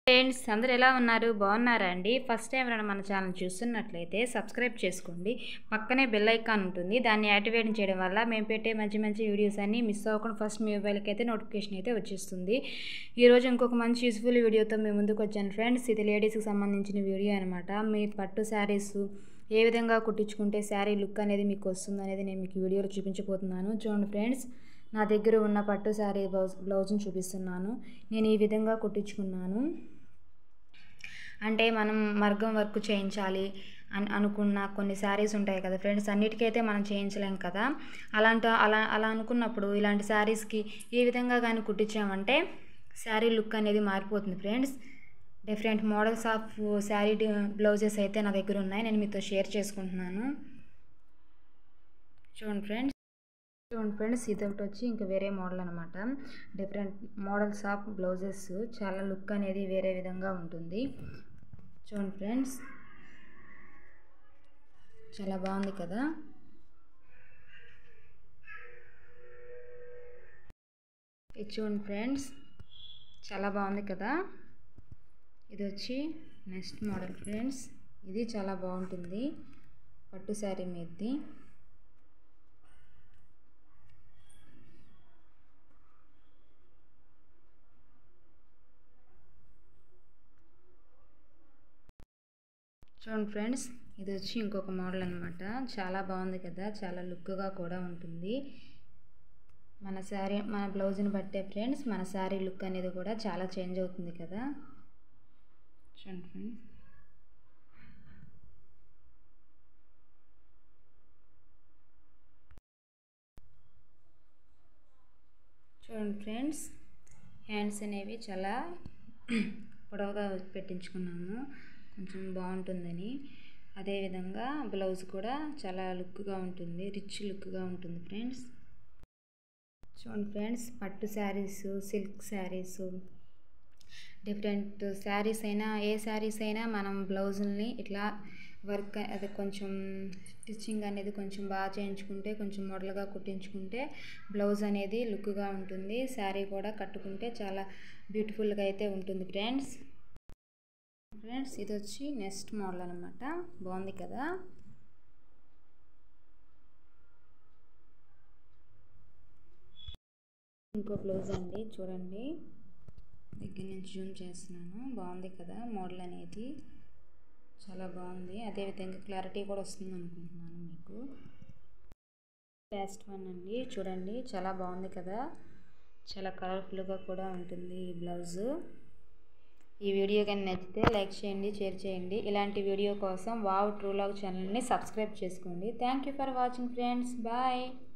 friends అందరు ఎలా ఉన్నారు బాగున్నారా అండి ఫస్ట్ టైం ఎవరైనా మన ఛానల్ చూస్తున్నట్లయితే సబ్స్క్రైబ్ చేసుకోండి పక్కనే బెల్ ఐకాన్ ఉంటుంది దాన్ని యాక్టివేట్ చేయడం వల్ల మేము పెట్టే మంచి మంచి వీడియోస్ అన్నీ మిస్ అవ్వకుండా ఫస్ట్ మీ మొబైల్కి అయితే నోటిఫికేషన్ అయితే వచ్చేస్తుంది ఈరోజు ఇంకొక మంచి యూస్ఫుల్ వీడియోతో మేము ముందుకు వచ్చాను ఫ్రెండ్స్ ఇది లేడీస్కి సంబంధించిన వీడియో అనమాట మీ పట్టు శారీస్ ఏ విధంగా కుట్టించుకుంటే శారీ లుక్ అనేది మీకు వస్తుంది అనేది నేను మీకు వీడియోలో చూపించబోతున్నాను చూడండి ఫ్రెండ్స్ నా దగ్గర ఉన్న పట్టు శారీ బ్లౌజ్ బ్లౌజ్ని చూపిస్తున్నాను నేను ఈ విధంగా కుట్టించుకున్నాను అంటే మనం మర్గం వర్క్ చేయించాలి అని అనుకున్న కొన్ని శారీస్ ఉంటాయి కదా ఫ్రెండ్స్ అన్నిటికైతే మనం చేయించలేం కదా అలాంటి అలా అలా అనుకున్నప్పుడు ఇలాంటి శారీస్కి ఈ విధంగా కానీ కుట్టించామంటే శారీ లుక్ అనేది మారిపోతుంది friends different models of sari blouses అయితే నా దగ్గర ఉన్నాయి నేను మీతో షేర్ చేసుకుంటున్నాను చూడండి ఫ్రెండ్స్ చూడండి ఫ్రెండ్స్ ఇది ఒకటి వచ్చి ఇంకా వేరే మోడల్ అనమాట డిఫరెంట్ మోడల్స్ ఆఫ్ బ్లౌజెస్ చాలా లుక్ అనేది వేరే విధంగా ఉంటుంది చూడండి ఫ్రెండ్స్ చాలా బాగుంది కదా ఇది చూడండి ఫ్రెండ్స్ చాలా బాగుంది కదా ఇది వచ్చి నెక్స్ట్ మోడల్ ఫ్రెండ్స్ ఇది చాలా బాగుంటుంది పట్టు శారీ మీది చూడండి ఫ్రెండ్స్ ఇది వచ్చి ఇంకొక మోడల్ అనమాట చాలా బాగుంది కదా చాలా లుక్గా కూడా ఉంటుంది మన శారీ మన బ్లౌజ్ని బట్టే ఫ్రెండ్స్ మన శారీ లుక్ అనేది కూడా చాలా చేంజ్ అవుతుంది కదా చూడండి ఫ్రెండ్స్ చూడండి ఫ్రెండ్స్ హ్యాండ్స్ అనేవి చాలా పొడవుగా పెట్టించుకున్నాము కొంచెం బాగుంటుందని అదేవిధంగా బ్లౌజ్ కూడా చాలా లుక్గా ఉంటుంది రిచ్ లుక్గా ఉంటుంది ఫ్రెండ్స్ చూడండి ఫ్రెండ్స్ పట్టు శారీస్ సిల్క్ శారీస్ డిఫరెంట్ శారీస్ అయినా ఏ శారీస్ అయినా మనం బ్లౌజుల్ని ఇట్లా వర్క్ అది కొంచెం స్టిచ్చింగ్ అనేది కొంచెం బాగా చేయించుకుంటే కొంచెం మోడల్గా కుట్టించుకుంటే బ్లౌజ్ అనేది లుక్గా ఉంటుంది శారీ కూడా కట్టుకుంటే చాలా బ్యూటిఫుల్గా అయితే ఉంటుంది ఫ్రెండ్స్ ఫ్రెండ్స్ ఇది వచ్చి నెక్స్ట్ మోడల్ అనమాట బాగుంది కదా ఇంకో బ్లౌజ్ అండి చూడండి దగ్గర నుంచి జూమ్ చేస్తున్నాను బాగుంది కదా మోడల్ అనేది చాలా బాగుంది అదేవిధంగా క్లారిటీ కూడా వస్తుంది అనుకుంటున్నాను మీకు లాస్ట్ వన్ అండి చూడండి చాలా బాగుంది కదా చాలా కలర్ఫుల్గా కూడా ఉంటుంది ఈ బ్లౌజు ఈ వీడియో కానీ నచ్చితే లైక్ చేయండి షేర్ చేయండి ఇలాంటి వీడియో కోసం వావ్ ట్రూ లాగ్ ఛానల్ని సబ్స్క్రైబ్ చేసుకోండి thank you for watching friends bye